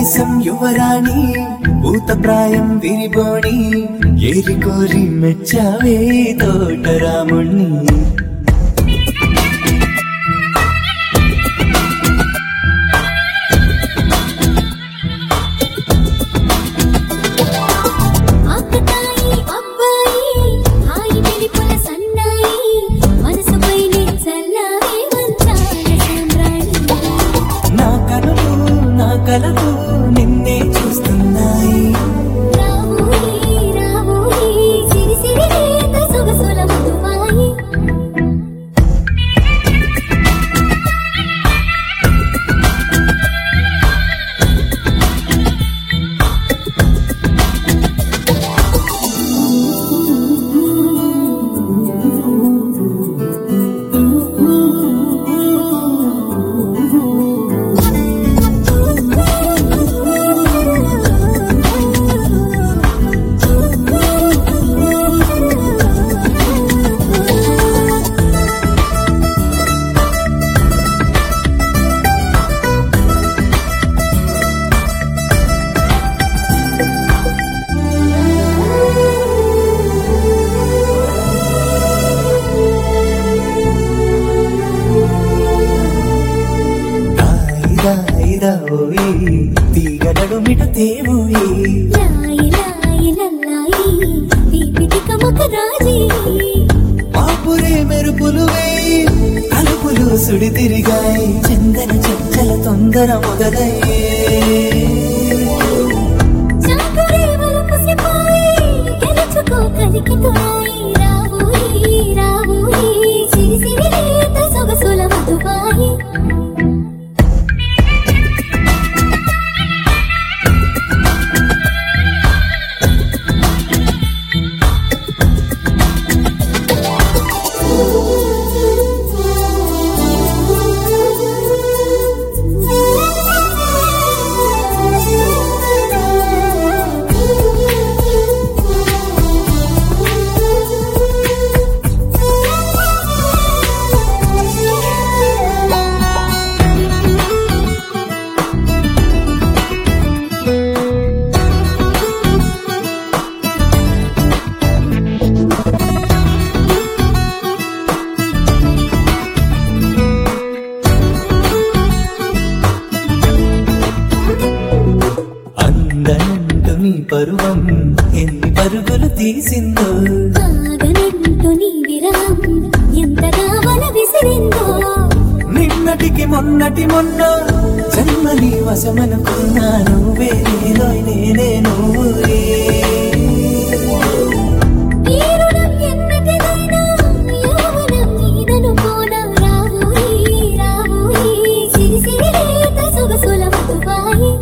దేశం యువరాణి భూతప్రాయం విరిబోణి ఏరి కోరి మెచ్చావే తోటరాముణ్ణి ఆకతాయి అబ్బాయి హాయి వెలిపుల సన్నాయి మనసుపైనే చల్లారే మంచాల సామ్రాణి నా కనులు నా కలలు నిన్నే చూస్తున్నాయి రావోయి రావోయి సిరి సిరి లేత సొగసుల మధువాయి దాయిదా ఓయి తీగడడు మిట తేవోయి లాయి లాయి లల్లాయి దీపితి కమక రాజీ పాపురే మెరుపులు వేయి అలుపులు సుడి తిరిగాయి చందన చెక్కల తొందర మొదలయ్యే చాకురే వలపుసిపోయి గెలుచుకో కలికి తోయి రావోయి రావోయి సిరి సిరి లేత సొగసుల మధువాయి అందనంటు నీ పరువం ఎన్ని పరుగులు తీసిందో ఆగనంటూ నీ విరహం ఎంతగా వల విసిరిందో నిన్నటికి మొన్నటి మొన్న జన్మని వశమనుకున్నా నువ్వే నేనో నేనే నువ్వే ఈ రుణం ఎన్నటిదైనా యౌవనం నీదనుకోనా రావోయి రావోయి సిరి సిరి లేత సొగసుల మధువాయి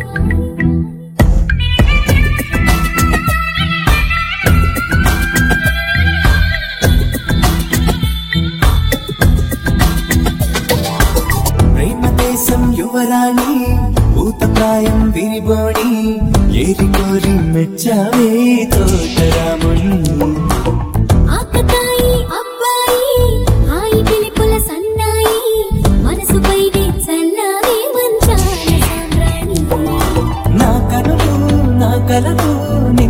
ప్రేమ దేశం యువరాణి భూతప్రాయం విరిబోణి ఏరి కోరి మెచ్చావే తోటరాముణ్ణి ఆకతాయి అబ్బాయి హాయి పిలుపుల సన్నాయి మనసుపైనే చల్లారే మంచాల సామ్రాణి నా కనులు నా కలలు నిన్నే